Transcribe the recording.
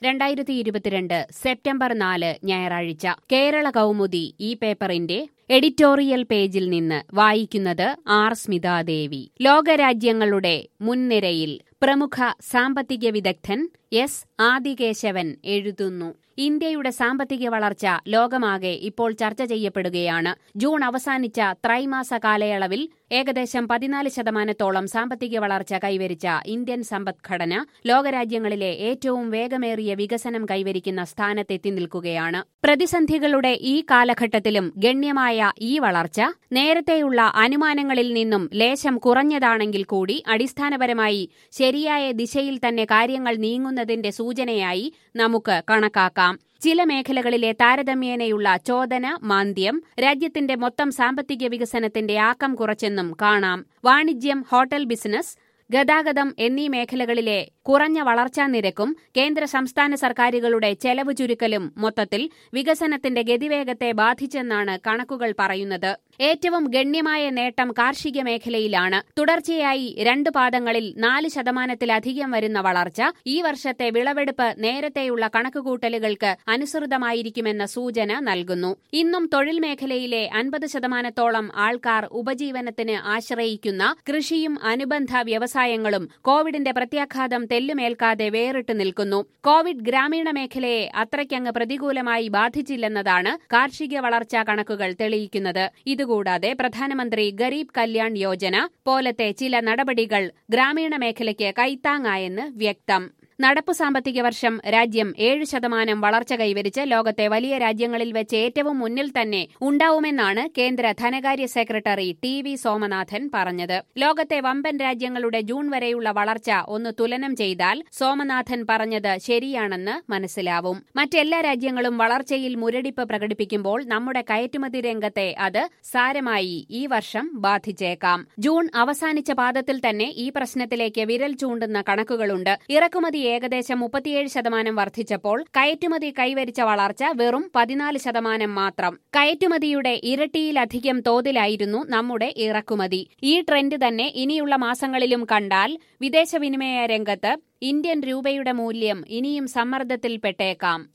രണ്ടായിരത്തി ഇരുപത്തിരണ്ട് സെപ്റ്റംബർ നാല് ഞായറാഴ്ച കേരള കൗമുദി ഈ പേപ്പറിന്റെ എഡിറ്റോറിയൽ പേജിൽ നിന്ന് വായിക്കുന്നത് ആർ സ്മിതാദേവി ലോകരാജ്യങ്ങളുടെ മുൻനിരയിൽ പ്രമുഖ സാമ്പത്തിക വിദഗ്ധൻ എസ് ആദികേശവൻ എഴുതുന്നു ഇന്ത്യയുടെ സാമ്പത്തിക വളർച്ച ലോകമാകെ ഇപ്പോൾ ചർച്ച ചെയ്യപ്പെടുകയാണ് ജൂൺ അവസാനിച്ച ത്രൈമാസ കാലയളവിൽ ഏകദേശം പതിനാല് ശതമാനത്തോളം സാമ്പത്തിക വളർച്ച കൈവരിച്ച ഇന്ത്യൻ സമ്പദ്ഘടന ലോകരാജ്യങ്ങളിലെ ഏറ്റവും വേഗമേറിയ വികസനം കൈവരിക്കുന്ന സ്ഥാനത്തെത്തി നിൽക്കുകയാണ് പ്രതിസന്ധികളുടെ ഈ കാലഘട്ടത്തിലും ഗണ്യമായ ഈ വളർച്ച നേരത്തെയുള്ള അനുമാനങ്ങളിൽ നിന്നും ലേശം കുറഞ്ഞതാണെങ്കിൽ കൂടി അടിസ്ഥാനപരമായി ശരിയായ ദിശയിൽ തന്നെ കാര്യങ്ങൾ നീങ്ങുന്നതിന്റെ സൂചനയായി നമുക്ക് കണക്കാക്കാം ചില മേഖലകളിലെ താരതമ്യേനയുള്ള ചോദന മാന്ദ്യം രാജ്യത്തിന്റെ മൊത്തം സാമ്പത്തിക വികസനത്തിന്റെ ആക്കം കുറച്ചെന്നും കാണാം വാണിജ്യം ഹോട്ടൽ ബിസിനസ് ഗതാഗതം എന്നീ മേഖലകളിലെ കുറഞ്ഞ വളർച്ചാ നിരക്കും കേന്ദ്ര സംസ്ഥാന സർക്കാരുകളുടെ ചെലവ് ചുരുക്കലും മൊത്തത്തിൽ വികസനത്തിന്റെ ഗതിവേഗത്തെ ബാധിച്ചെന്നാണ് കണക്കുകൾ പറയുന്നത് ഏറ്റവും ഗണ്യമായ നേട്ടം കാർഷിക മേഖലയിലാണ് തുടർച്ചയായി രണ്ട് പാദങ്ങളിൽ നാല് ശതമാനത്തിലധികം വരുന്ന വളർച്ച ഈ വർഷത്തെ വിളവെടുപ്പ് നേരത്തെയുള്ള കണക്കുകൂട്ടലുകൾക്ക് അനുസൃതമായിരിക്കുമെന്ന സൂചന നൽകുന്നു ഇന്നും തൊഴിൽ മേഖലയിലെ അൻപത് ശതമാനത്തോളം ആൾക്കാർ ഉപജീവനത്തിന് ആശ്രയിക്കുന്ന കൃഷിയും അനുബന്ധ വ്യവസായങ്ങളും കോവിഡിന്റെ പ്രത്യാഘാതം തെല്ലുമേൽക്കാതെ വേറിട്ട് നിൽക്കുന്നു കോവിഡ് ഗ്രാമീണ മേഖലയെ അത്രയ്ക്കങ്ങ് പ്രതികൂലമായി ബാധിച്ചില്ലെന്നതാണ് കാർഷിക വളർച്ചാ കണക്കുകൾ തെളിയിക്കുന്നത് ഇതുകൂടാതെ പ്രധാനമന്ത്രി ഗരീബ് കല്യാൺ യോജന പോലത്തെ ചില നടപടികൾ ഗ്രാമീണ മേഖലയ്ക്ക് കൈത്താങ്ങായെന്ന് വ്യക്തം നടപ്പു സാമ്പത്തിക വർഷം രാജ്യം ഏഴ് ശതമാനം വളർച്ച കൈവരിച്ച് ലോകത്തെ വലിയ രാജ്യങ്ങളിൽ വെച്ച് ഏറ്റവും മുന്നിൽ തന്നെ ഉണ്ടാവുമെന്നാണ് കേന്ദ്ര ധനകാര്യ സെക്രട്ടറി ടി വി സോമനാഥൻ പറഞ്ഞത് ലോകത്തെ വമ്പൻ രാജ്യങ്ങളുടെ ജൂൺ വരെയുള്ള വളർച്ച ഒന്ന് തുലനം ചെയ്താൽ സോമനാഥൻ പറഞ്ഞത് ശരിയാണെന്ന് മനസ്സിലാവും മറ്റെല്ലാ രാജ്യങ്ങളും വളർച്ചയിൽ മുരടിപ്പ് പ്രകടിപ്പിക്കുമ്പോൾ നമ്മുടെ കയറ്റുമതി രംഗത്തെ അത് സാരമായി ഈ വർഷം ബാധിച്ചേക്കാം ജൂൺ അവസാനിച്ച പാദത്തിൽ തന്നെ ഈ പ്രശ്നത്തിലേക്ക് വിരൽ ചൂണ്ടുന്ന കണക്കുകളുണ്ട് ഇറക്കുമതി ഏകദേശം മുപ്പത്തിയേഴ് ശതമാനം വർദ്ധിച്ചപ്പോൾ കയറ്റുമതി കൈവരിച്ച വളർച്ച വെറും പതിനാല് ശതമാനം മാത്രം കയറ്റുമതിയുടെ ഇരട്ടിയിലധികം തോതിലായിരുന്നു നമ്മുടെ ഇറക്കുമതി ഈ ട്രെൻഡ് തന്നെ ഇനിയുള്ള മാസങ്ങളിലും കണ്ടാൽ വിദേശ വിനിമയ രംഗത്ത് ഇന്ത്യൻ രൂപയുടെ മൂല്യം ഇനിയും സമ്മർദ്ദത്തിൽപ്പെട്ടേക്കാം